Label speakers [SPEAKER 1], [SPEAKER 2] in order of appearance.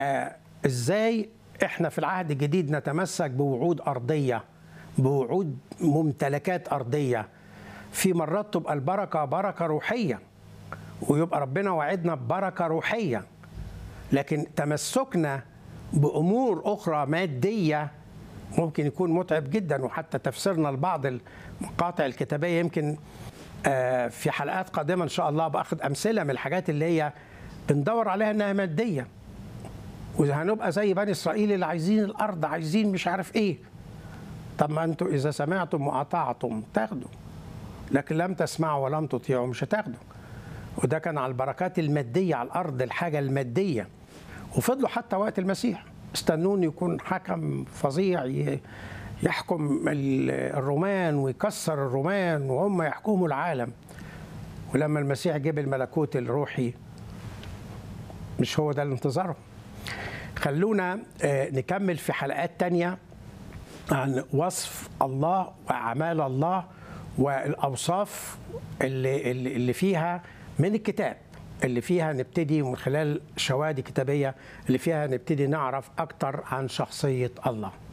[SPEAKER 1] ازاي احنا في العهد الجديد نتمسك بوعود ارضيه بوعود ممتلكات ارضيه في مرات تبقى البركه بركه روحيه ويبقى ربنا وعدنا ببركه روحيه لكن تمسكنا بامور اخرى ماديه ممكن يكون متعب جدا وحتى تفسيرنا لبعض المقاطع الكتابيه يمكن في حلقات قادمه ان شاء الله باخذ امثله من الحاجات اللي هي بندور عليها انها ماديه وهنبقى زي بني اسرائيل اللي عايزين الارض عايزين مش عارف ايه طب ما انتوا اذا سمعتم واطعتم تاخدوا لكن لم تسمعوا ولم تطيعوا مش هتاخدوا وده كان على البركات الماديه على الارض الحاجه الماديه وفضلوا حتى وقت المسيح استنون يكون حكم فظيع يحكم الرومان ويكسر الرومان وهم يحكموا العالم ولما المسيح جاب الملكوت الروحي مش هو ده الانتظارهم خلونا نكمل في حلقات تانية عن وصف الله وأعمال الله والأوصاف اللي, اللي فيها من الكتاب اللي فيها نبتدي من خلال شواهد كتابية اللي فيها نبتدي نعرف أكتر عن شخصية الله